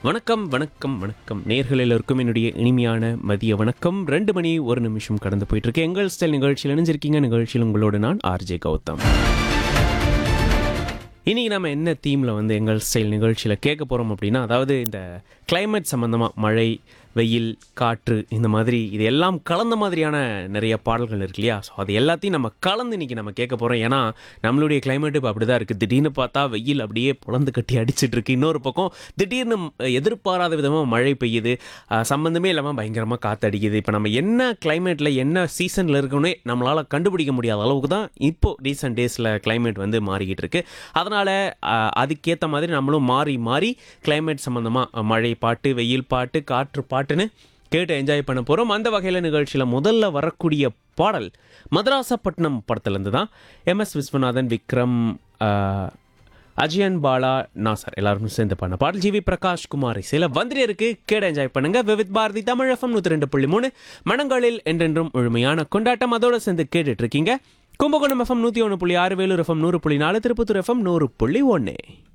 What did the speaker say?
வணக்கம் வணக்கம் வணக்கம் நேர்கள் எல்லோருக்கும் என்னுடைய இனிமையான மதிய வணக்கம் ரெண்டு மணி ஒரு நிமிஷம் கடந்து போயிட்டு இருக்கு எங்கள் ஸ்டைல் நிகழ்ச்சியில் இணைஞ்சிருக்கீங்க நிகழ்ச்சியில் உங்களோட நான் ஆர்ஜே கௌதம் இன்னைக்கு நம்ம என்ன தீமில் வந்து எங்கள் ஸ்டைல் நிகழ்ச்சியில் கேட்க போகிறோம் அப்படின்னா அதாவது இந்த climate சம்மந்தமாக மழை வெயில் காற்று இந்த மாதிரி இது எல்லாம் கலந்த மாதிரியான நிறைய பாடல்கள் இருக்கு இல்லையா ஸோ அது எல்லாத்தையும் நம்ம கலந்து இன்னைக்கு நம்ம கேட்க போகிறோம் ஏன்னா நம்மளுடைய climate இப்போ அப்படி தான் இருக்குது திடீர்னு பார்த்தா வெயில் அப்படியே புலந்து கட்டி அடிச்சிட்டு இருக்கு இன்னொரு பக்கம் திடீர்னு எதிர்பாராத விதமாக மழை பெய்யுது அஹ், சம்பந்தமே இல்லாமல் பயங்கரமாக காற்று அடிக்குது இப்போ நம்ம என்ன கிளைமேட்டில் என்ன சீசனில் இருக்கோன்னே நம்மளால் கண்டுபிடிக்க முடியாத அளவுக்கு தான் இப்போ ரீசெண்ட் டேஸில் climate வந்து மாறிக்கிட்டு இருக்கு அதனால் அதுக்கேற்ற மாதிரி நம்மளும் மாறி மாறி climate சம்மந்தமாக மழை பாட்டு வெயில் பாட்டு காற்று பாட்டுன்னு கேட்டு என்ஜாய் பண்ண போகிறோம் அந்த வகையில் நிகழ்ச்சியில் முதல்ல வரக்கூடிய பாடல் மதராசப்பட்டினம் படத்துலேருந்து தான் எம்எஸ் விஸ்வநாதன் விக்ரம் ஆஹ், அஜயன் பாலா நாசர் எல்லாரும் சேர்ந்து பண்ண பாடல் ஜிவி பிரகாஷ் குமார் இசையில் வந்துட்டே இருக்கு கேட என்ஜாய் பண்ணுங்க விவித் பாரதி தமிழ் எஃப்எம் நூற்றி ரெண்டு புள்ளி மூணு மனங்களில் என்றென்றும் முழுமையான கொண்டாட்டம் அதோட சேர்ந்து கேட்டுட்டு இருக்கீங்க கும்பகோணம் எஃப்எம் நூற்றி ஒன்று புள்ளி ஆறு வேலூர் எஃப்எம் நூறு புள்ளி நாலு திருப்பத்தூர் எஃப்எம் நூறு புள்ளி ஒன்று